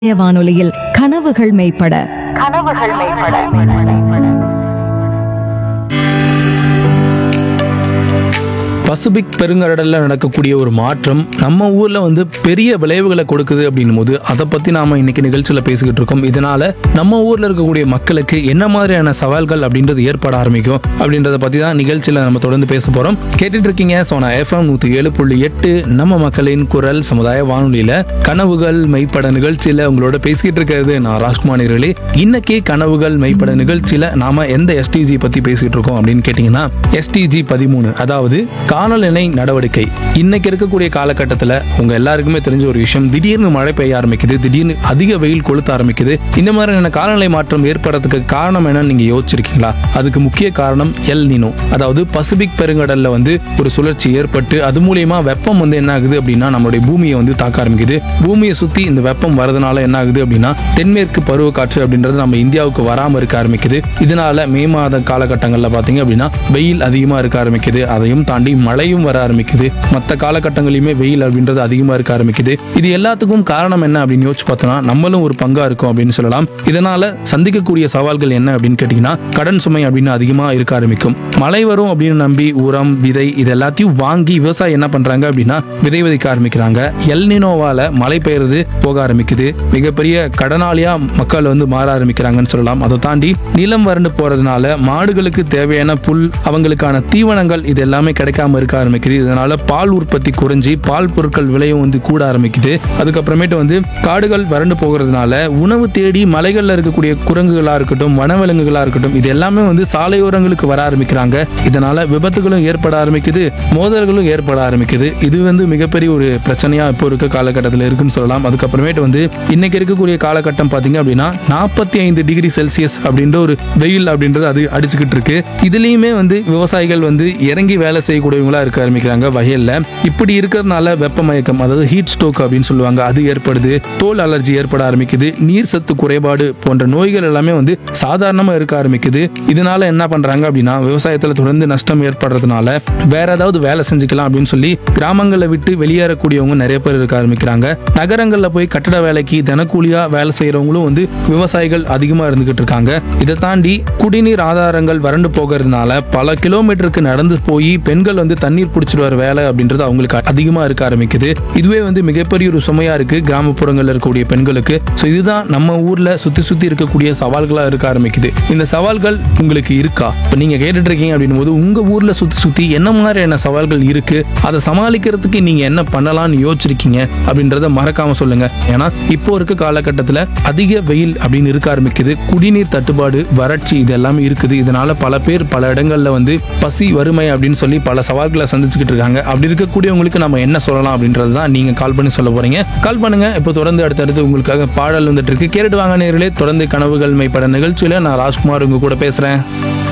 வானொலியில் கனவுகள் மெய்ப்பட கனவுகள் மேம்பட பசிபிக் பெருங்கடல்ல நடக்கக்கூடிய ஒரு மாற்றம் நம்ம ஊர்ல வந்து பெரிய விளைவுகளை கொடுக்குது அப்படின்னும் போது அதை பத்தி நாம இன்னைக்கு நிகழ்ச்சியில பேசிக்கிட்டு இருக்கோம் இதனால நம்ம ஊர்ல இருக்கக்கூடிய மக்களுக்கு என்ன மாதிரியான சவால்கள் அப்படின்றது ஏற்பட ஆரம்பிக்கும் அப்படின்றத பத்தி தான் நிகழ்ச்சியில நம்ம தொடர்ந்து பேச போறோம் கேட்டுட்டு இருக்கீங்க சோனா எஃப்எம் நூத்தி ஏழு புள்ளி எட்டு நம்ம மக்களின் குரல் சமுதாய வானொலியில கனவுகள் மெய்ப்பட நிகழ்ச்சியில உங்களோட பேசிக்கிட்டு இருக்கிறது நான் ராஜ்குமார் நேர்களே இன்னைக்கு கனவுகள் மெய்ப்பட நிகழ்ச்சியில நாம எந்த எஸ்டிஜி பத்தி பேசிக்கிட்டு இருக்கோம் அப்படின்னு கேட்டீங்கன்னா எஸ்டிஜி பதிமூணு அதாவது காலநிலை நடவடிக்கை இன்னைக்கு இருக்கக்கூடிய காலகட்டத்தில் உங்க எல்லாருக்குமே தெரிஞ்ச ஒரு விஷயம் திடீர்னு மழை பெய்ய ஆரம்பிக்குது திடீர்னு அதிக வெயில் கொளுத்த ஆரம்பிக்குது இந்த மாதிரியான காலநிலை மாற்றம் ஏற்படுறதுக்கு காரணம் என்னன்னு நீங்க யோசிச்சிருக்கீங்களா அதுக்கு முக்கிய காரணம் எல் நினோ அதாவது பசிபிக் பெருங்கடல்ல வந்து ஒரு சுழற்சி ஏற்பட்டு அது மூலியமா வெப்பம் வந்து என்ன ஆகுது அப்படின்னா நம்மளுடைய பூமியை வந்து தாக்க ஆரம்பிக்குது பூமியை சுத்தி இந்த வெப்பம் வரதுனால என்ன ஆகுது அப்படின்னா தென்மேற்கு பருவக்காற்று அப்படின்றது நம்ம இந்தியாவுக்கு வராம இருக்க ஆரம்பிக்குது இதனால மே மாத காலகட்டங்களில் பார்த்தீங்க அப்படின்னா வெயில் அதிகமா இருக்க ஆரம்பிக்குது அதையும் தாண்டி மழையும் வர ஆரம்பிக்குது மற்ற காலகட்டங்களிலுமே வெயில் அப்படின்றது அதிகமா இருக்க ஆரம்பிக்குது இது எல்லாத்துக்கும் காரணம் என்ன அப்படின்னு யோசிச்சு பார்த்தோம்னா நம்மளும் ஒரு பங்கா இருக்கும் அப்படின்னு சொல்லலாம் இதனால சந்திக்கக்கூடிய சவால்கள் என்ன அப்படின்னு கேட்டீங்கன்னா கடன் சுமை அப்படின்னு அதிகமா இருக்க ஆரம்பிக்கும் மழை வரும் அப்படின்னு நம்பி உரம் விதை இது எல்லாத்தையும் வாங்கி விவசாயி என்ன பண்றாங்க அப்படின்னா விதை விதைக்க ஆரம்பிக்கிறாங்க எல்னினோவால மழை பெய்யறது போக ஆரம்பிக்குது மிகப்பெரிய கடனாளியா மக்கள் வந்து மாற ஆரம்பிக்கிறாங்கன்னு சொல்லலாம் அதை தாண்டி நிலம் வறண்டு போறதுனால மாடுகளுக்கு தேவையான புல் அவங்களுக்கான தீவனங்கள் இது எல்லாமே கிடைக்காம இருக்க ஆரம்பிக்குது இதனால பால் உற்பத்தி குறைஞ்சி பால் பொருட்கள் விலையும் வந்து கூட ஆரம்பிக்குது அதுக்கப்புறமேட்டு வந்து காடுகள் வறண்டு போகிறதுனால உணவு தேடி மலைகள்ல இருக்கக்கூடிய குரங்குகளா இருக்கட்டும் வனவிலங்குகளா இருக்கட்டும் இது எல்லாமே வந்து சாலையோரங்களுக்கு வர ஆரம்பிக்கிறாங்க இதனால விபத்துகளும் ஏற்பட ஆரம்பிக்குது மோதல்களும் ஏற்பட ஆரம்பிக்குது இது வந்து மிகப்பெரிய ஒரு பிரச்சனையா இப்போ இருக்க காலகட்டத்தில் இருக்குன்னு சொல்லலாம் அதுக்கப்புறமேட்டு வந்து இன்னைக்கு இருக்கக்கூடிய காலகட்டம் பாத்தீங்க அப்படின்னா நாற்பத்தி ஐந்து டிகிரி செல்சியஸ் அப்படின்ற ஒரு வெயில் அப்படின்றது அது அடிச்சுக்கிட்டு இருக்கு இதுலயுமே வந்து விவசாயிகள் வந்து இறங்கி வேலை செய்யக்கூடியவங்களா இருக்க ஆரம்பிக்கிறாங்க வயல்ல இப்படி இருக்கிறதுனால வெப்பமயக்கம் அதாவது ஹீட் ஸ்ட்ரோக் அப்படின்னு சொல்லுவாங்க அது ஏற்படுது தோல் அலர்ஜி ஏற்பட ஆரம்பிக்குது நீர் சத்து குறைபாடு போன்ற நோய்கள் எல்லாமே வந்து சாதாரணமா இருக்க ஆரம்பிக்குது இதனால என்ன பண்றாங்க அப்படின்னா விவசாயத்துல தொடர்ந்து நஷ்டம் ஏற்படுறதுனால வேற ஏதாவது வேலை செஞ்சுக்கலாம் அப்படின்னு சொல்லி கிராமங்களை விட்டு வெளியேறக்கூடியவங்க நிறைய பேர் இருக்க ஆரம்பிக்கிறாங்க நகரங்கள்ல போய் கட்டட வேலைக்கு தினக்கூலியா வேலை செய்யறவங்களும் வந்து விவசாயிகள் அதிகமா இருந்துகிட்டு இருக்காங்க இதை தாண்டி குடிநீர் ஆதாரங்கள் வறண்டு போகிறதுனால பல கிலோமீட்டருக்கு நடந்து போய் பெண்கள் வந்து தண்ணீர் பிடிச்சிட்டு வர வேலை அப்படின்றது அவங்களுக்கு அதிகமா இருக்க ஆரம்பிக்குது இதுவே வந்து மிகப்பெரிய ஒரு சுமையா இருக்கு கிராமப்புறங்கள்ல இருக்கக்கூடிய பெண்களுக்கு ஸோ இதுதான் நம்ம ஊர்ல சுத்தி சுத்தி இருக்கக்கூடிய சவால்களா இருக்க ஆரம்பிக்குது இந்த சவால்கள் உங்களுக்கு இருக்கா இப்போ நீங்க கேட்டுட்டு இருக்கீங்க அப்படின்னும் போது உங்க ஊர்ல சுத்தி சுத்தி என்ன மாதிரியான சவால்கள் இருக்கு அதை சமாளிக்கிறதுக்கு நீங்க என்ன பண்ணலாம்னு யோசிச்சிருக்கீங்க அப்படின்றத மறக்காம சொல்லுங்க ஏன்னா இப்போ இருக்க காலகட்டத்தில் அதிக வெயில் அப்படின்னு இருக்க ஆரம்பிக்குது குடிநீர் தட்டுப்பாடு வறட்சி இது எல்லாமே இருக்குது இதனால பல பேர் பல இடங்கள்ல வந்து பசி வறுமை அப்படின்னு சொல்லி பல சவால்களை சந்திச்சுக்கிட்டு இருக்காங்க அப்படி இருக்கக்கூடியவங்களுக்கு நம்ம என்ன சொல்லலாம் அப்படின்றது தான் நீங்க கால் பண்ணி சொல்ல போறீங்க கால் பண்ணுங்க இப்போ தொடர்ந்து அடுத்தடுத்து உங்களுக்காக பாடல் வந்துட்டு இருக்கு கேட்டுட்டு வாங்க நேர்களே தொடர்ந்து கனவுகள் மைப்பட நிகழ்ச்சியில நான் ராஜ்குமார் உங்க கூட பேசுறேன்